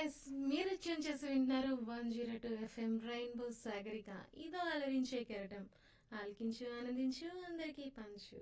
yes మీరు tune చేసి వింటున్నారు one zero two FM rainbow Sagarika ఇదో అలరించే కెరటం ఆలకించు ఆనందించు అందరికీ పంచు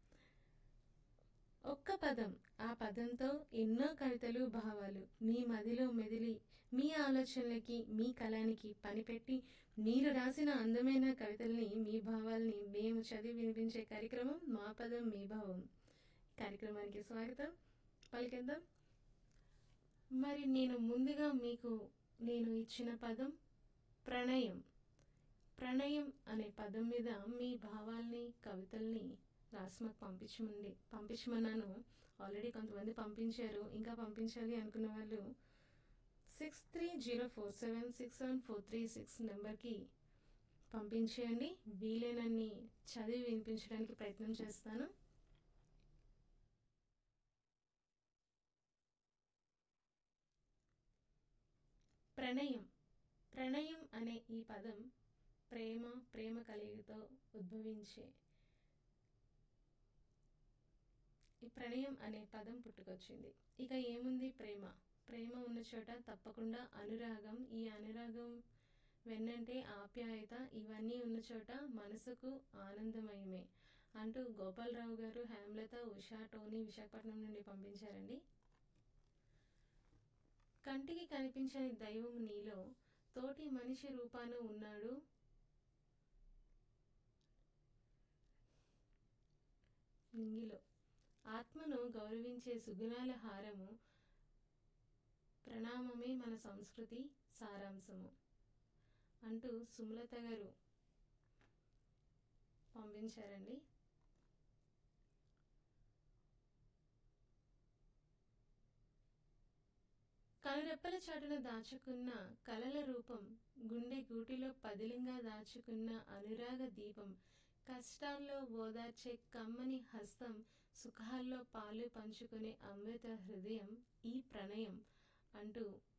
ఒక్క పదం ఆ పదంతో ఎన్నో కవితలు భావాలు మీ మదిలో మెదిలి మీ ఆలోచనలకి మీ కళానికి పనిపెట్టి మీరు రాసిన అందమైన కవితల్ని మీ భావాల్ని మేము చదివి వినిపించే కార్యక్రమం మా పదం మీ భావం కార్యక్రమానికి స్వాగతం పలికిద్దాం మరి నేను ముందుగా మీకు నేను ఇచ్చిన పదం ప్రణయం ప్రణయం అనే పదం మీద మీ భావాల్ని కవితల్ని రాసి మాకు పంపించమండి పంపించమన్నాను ఆల్రెడీ కొంతమంది పంపించారు ఇంకా పంపించాలి అనుకున్న వాళ్ళు six three zero four seven six seven four three six నెంబర్కి పంపించేయండి వీలైనన్ని చదివి వినిపించడానికి ప్రయత్నం చేస్తాను ప్రణయం ప్రణయం అనే ఈ పదం ప్రేమ ప్రేమ కలిగితో ఉద్భవించే ఈ ప్రణయం అనే పదం పుట్టుకొచ్చింది ఇక ఏముంది ప్రేమ ప్రేమ ఉన్న చోట తప్పకుండా అనురాగం ఈ అనురాగం వెన్నంటే ఆప్యాయత ఇవన్నీ ఉన్న చోట మనసుకు ఆనందమయమే అంటూ గోపాలరావు గారు హేమలత ఉషా టోనీ విశాఖపట్నం నుండి పంపించారండి కంటికి కనిపించని దైవం నీలో తోటి మనిషి రూపాన ఉన్నాడు నింగిలో ఆత్మను గౌరవించే సుగుణాల హారము ప్రణామమే మన సంస్కృతి సారాంశము అంటూ సుమలత గారు పంపించారండి కనురెప్పల చాటున దాచుకున్న కలల రూపం గుండె గూటిలో పదిలంగా దాచుకున్న అనురాగ దీపం కష్టాల్లో ఓదార్చే కమ్మని హస్తం సుఖాల్లో పాలు పంచుకునే అమృత హృదయం ఈ ప్రణయం అంటూ